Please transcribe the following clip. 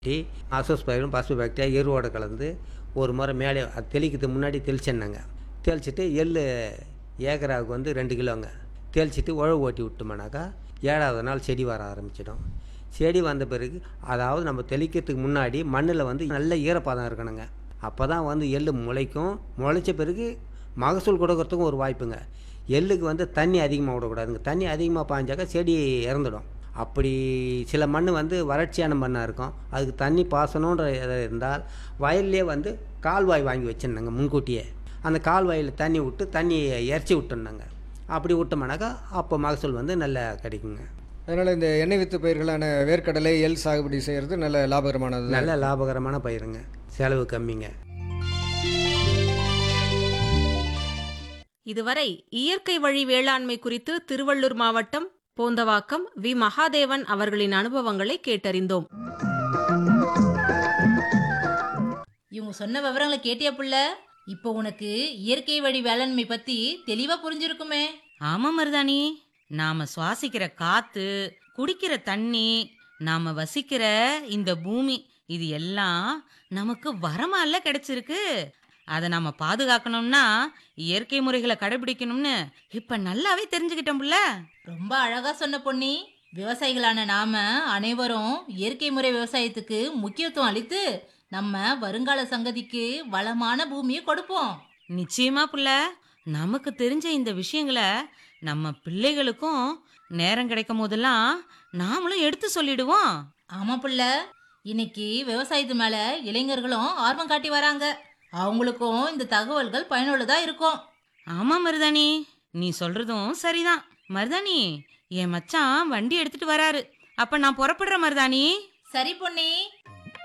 Tea அசோஸ்பைரும் பசு bacteria எருவோட கலந்து ஒரு முறை மேலே அது தெளிக்கிறதுக்கு முன்னாடி தெளிச்சேன்னாங்க தெளிச்சிட்டு எள் ஏக்கராவுக்கு வந்து ரெண்டு கிலோங்க தெளிச்சிட்டு உழவு ஓட்டி விட்டோம்னாக்கா ஏழாவது நாள் செடி வர ஆரம்பிச்சிடும் செடி வந்த பிறகு அதாவது நம்ம தெளிக்கிறதுக்கு முன்னாடி மண்ணில் வந்து நல்ல ஈரப்பதம் இருக்கணுங்க அப்போ தான் வந்து எள் முளைக்கும் முளைச்ச பிறகு மகசூல் கொடுக்கறதுக்கும் ஒரு வாய்ப்புங்க எள்ளுக்கு வந்து தண்ணி அதிகமாக விடக்கூடாதுங்க தண்ணி அதிகமாக பாய்ஞ்சாக்கா செடி இறந்துடும் அப்படி சில மண் வந்து வறட்சியான மண்ணாக இருக்கும் அதுக்கு தண்ணி பாசனன்ற இது இருந்தால் வயல்லே வந்து கால்வாய் வாங்கி வச்சிருந்தாங்க முன்கூட்டியே அந்த கால்வாயில் தண்ணி விட்டு தண்ணி இறச்சி விட்டுருந்தாங்க அப்படி விட்டோம்னாக்கா அப்போ மகசூல் வந்து நல்லா கிடைக்குங்க அதனால் இந்த எண்ணெய் வித்து பயிர்களான வேர்க்கடலை எள் சாகுபடி செய்கிறது நல்ல லாபகரமானது தான். நல்ல லாபகரமான பயிருங்க செலவு கம்மிங்க இதுவரை இயற்கை வழி வேளாண்மை குறித்து திருவள்ளூர் மாவட்டம் போந்தவாக்கம் வி மகாதேவன் அவர்களின் அனுபவங்களை கேட்டறிந்தோம் இவங்க சொன்ன விவரங்களை கேட்டியா புள்ள இப்போ உனக்கு இயற்கை வழி வேளாண்மை பத்தி தெளிவா புரிஞ்சிருக்குமே ஆமா மருதாணி நாம சுவாசிக்கிற காத்து குடிக்கிற தண்ணி நாம வசிக்கிற இந்த பூமி இது எல்லாம் நமக்கு வரமால கிடைச்சிருக்கு அதை நாம பாதுகாக்கணும்னா இயற்கை முறைகளை கடைபிடிக்கணும்னு இப்ப நல்லாவே தெரிஞ்சுக்கிட்டோம்ல ரொம்ப அழகா சொன்ன பொன்னி விவசாயிகளான நாம அனைவரும் இயற்கை முறை விவசாயத்துக்கு முக்கியத்துவம் அளித்து நம்ம வருங்கால சங்கதிக்கு வளமான பூமியை கொடுப்போம் நிச்சயமா புள்ள நமக்கு தெரிஞ்ச இந்த விஷயங்களை நம்ம பிள்ளைகளுக்கும் நேரம் கிடைக்கும் போதெல்லாம் நாமளும் எடுத்து சொல்லிடுவோம் ஆமா புள்ள இன்னைக்கு விவசாயத்து மேல இளைஞர்களும் ஆர்வம் காட்டி வராங்க அவங்களுக்கும் இந்த தகவல்கள் பயனுள்ளதா இருக்கும் ஆமா மருதாணி நீ சொல்றதும் சரிதான் மருதாணி என் மச்சான் வண்டி எடுத்துட்டு வராரு அப்ப நான் புறப்படுறேன் மருதாணி சரி பொன்னி